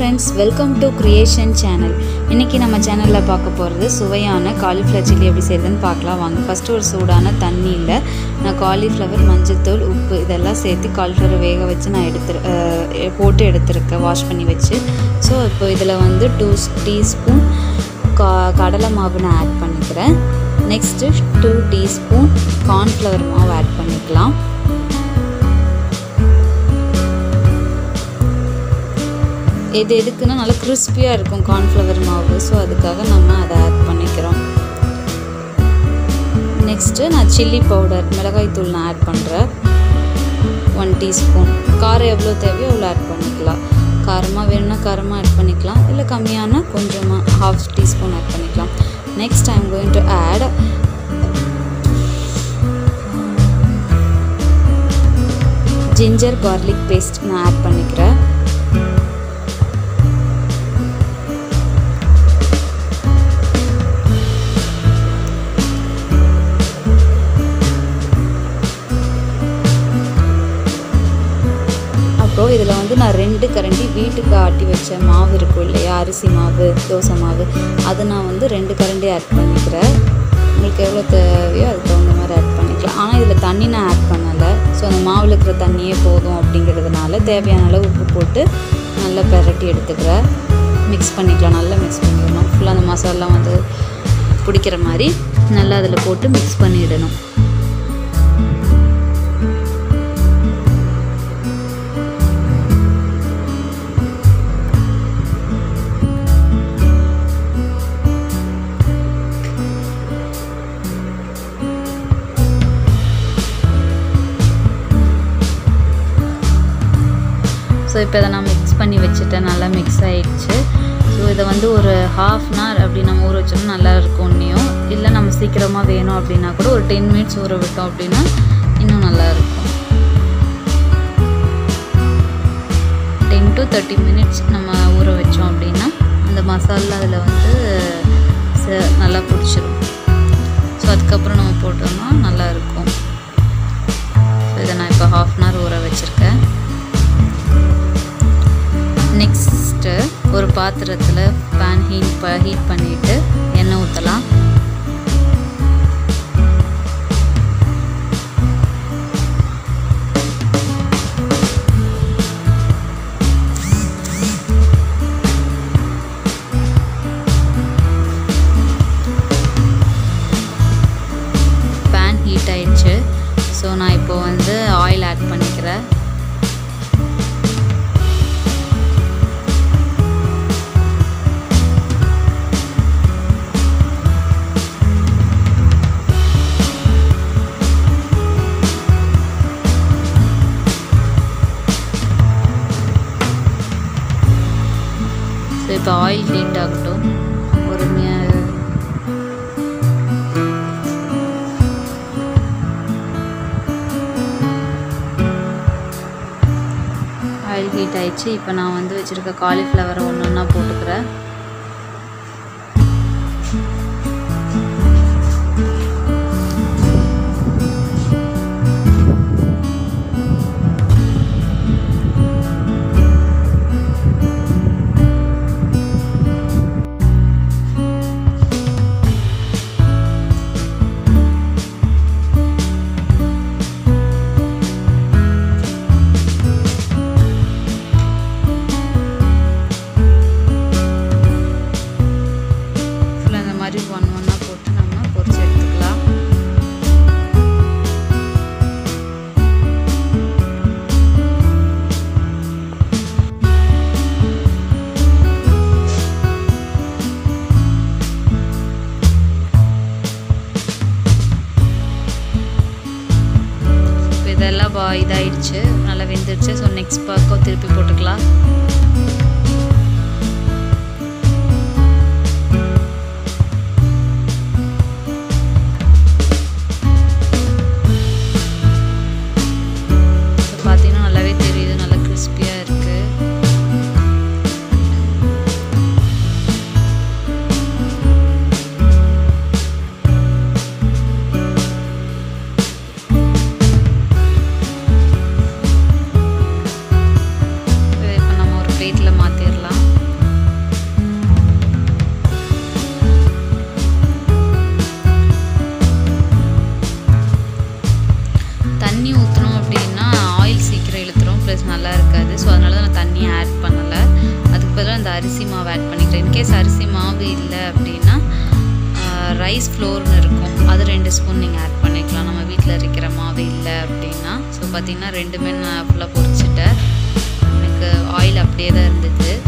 friends welcome to creation channel இன்றைக்கி நம்ம சேனலில் பார்க்க போகிறது சுவையான காலிஃப்ளவர் சில்லி எப்படி செய்யுதுன்னு பார்க்கலாம் வாங்க ஃபஸ்ட்டு ஒரு சூடான தண்ணியில் நான் காலிஃப்ளவர் மஞ்சள்தூள் உப்பு இதெல்லாம் சேர்த்து காலிஃப்ளவர் வேக வச்சு நான் எடுத்து அஹ், போட்டு எடுத்துருக்கேன் வாஷ் பண்ணி வச்சு ஸோ இப்போ இதில் வந்து டூ டீஸ்பூன் கா கடலை மாவு நான் ஆட் பண்ணிக்கிறேன் நெக்ஸ்ட்டு டூ டீஸ்பூன் கார்ன்ஃப்ளவர் மாவு ஆட் பண்ணிக்கலாம் இது எதுக்குன்னா நல்லா கிறிஸ்பியாக இருக்கும் கார்ன்ஃப்ளவர் மாவு ஸோ அதுக்காக நம்ம அதை ஆட் பண்ணிக்கிறோம் நெக்ஸ்ட்டு நான் சில்லி பவுடர் மிளகாய் தூள் நான் ஆட் பண்ணுறேன் ஒன் டீஸ்பூன் காரம் எவ்வளோ தேவையோ அவ்வளோ ஆட் பண்ணிக்கலாம் காரமாக வேணும்னா காரமாக ஆட் பண்ணிக்கலாம் இல்லை கம்மியானா கொஞ்சமாக ஹாஃப் டீஸ்பூன் ஆட் பண்ணிக்கலாம் next I am going to add ginger garlic paste நான் ஆட் பண்ணிக்கிறேன் அப்புறம் இதில் வந்து நான் ரெண்டு கரண்டி வீட்டுக்கு ஆட்டி வச்ச மாவு இருக்கும் இல்லையா அரிசி மாவு தோசை மாவு அது நான் வந்து ரெண்டு கரண்டி ஆட் பண்ணிக்கிறேன் உங்களுக்கு எவ்வளோ தேவையோ அதுக்கு தகுந்த மாதிரி ஆட் பண்ணிக்கலாம் ஆனால் இதில் தண்ணி நான் ஆட் பண்ணலை ஸோ அந்த மாவில் இருக்கிற தண்ணியே போதும் அப்படிங்கிறதுனால தேவையான அளவு உப்பு போட்டு நல்லா பெரட்டி எடுத்துக்கிறேன் மிக்ஸ் பண்ணிக்கலாம் நல்லா மிக்ஸ் பண்ணிடணும் ஃபுல்லாக அந்த மசாலா வந்து பிடிக்கிற மாதிரி நல்லா அதில் போட்டு மிக்ஸ் பண்ணிடணும் ஸோ இப்போ இதை நான் மிக்ஸ் பண்ணி வச்சுட்டேன் நல்லா மிக்ஸ் ஆயிடுச்சு ஸோ இதை வந்து ஒரு ஹாஃப் அன் ஹவர் அப்படி நம்ம ஊற வச்சோம்னா நல்லா இருக்கும் இன்னும் இல்லை நம்ம சீக்கிரமாக வேணும் அப்படின்னா கூட ஒரு டென் மினிட்ஸ் ஊற விட்டோம் அப்படின்னா இன்னும் நல்லா இருக்கும் டென் டு தேர்ட்டி மினிட்ஸ் நம்ம ஊற வச்சோம் அப்படின்னா அந்த மசாலா அதில் வந்து ச- நல்லா பிடிச்சிரும் ஸோ அதுக்கப்புறம் நம்ம போட்டோம்னா நல்லா இருக்கும் ஸோ இதை நான் இப்போ ஹாஃப் அன் ஹவர் ஊற வச்சுருக்கேன் நெக்ஸ்ட்டு ஒரு பாத்திரத்தில் பேன் ஹீட் ப ஹீட் பண்ணிவிட்டு எண்ணெய் ஊற்றலாம் பேன் ஹீட் ஆயிடுச்சு ஸோ நான் இப்போ வந்து ஆயில் ஆட் பண்ணிக்கிறேன் ஸோ இப்போ ஆயில் ஹீட் ஆகட்டும் ஒரு ஆயில் ஹீட் ஆயிடுச்சு இப்போ நான் வந்து வச்சுருக்க காலிஃப்ளவரை ஒன்று ஒன்றா போட்டுக்கிறேன் ஃபுல்லாக இந்த மாதிரி ஒன் ஒன்றா போட்டு நம்ம பொரிச்சு எடுத்துக்கலாம் இப்போ இதெல்லாம் பா இதாயிடுச்சு நல்லா வெந்துடுச்சு ஸோ நெக்ஸ்ட் பக்கம் திருப்பி போட்டுக்கலாம் இப்போ பார்த்தீங்கன்னா நல்லாவே தெரியுது நல்லா கிறிஸ்பியாக இருக்குது இப்போ நம்ம ஒரு ரைஸ் ஃப்ளோர்னு இருக்கும் அது ரெண்டு ஸ்பூன் நீங்கள் ஆட் பண்ணிக்கலாம் நம்ம வீட்டில் இருக்கிற மாவு இல்லை அப்படின்னா ஸோ பார்த்தீங்கன்னா ரெண்டுமே நான் ஃபுல்லாக பொரிச்சிட்டேன் எனக்கு ஆயில் அப்படியே தான் இருந்துச்சு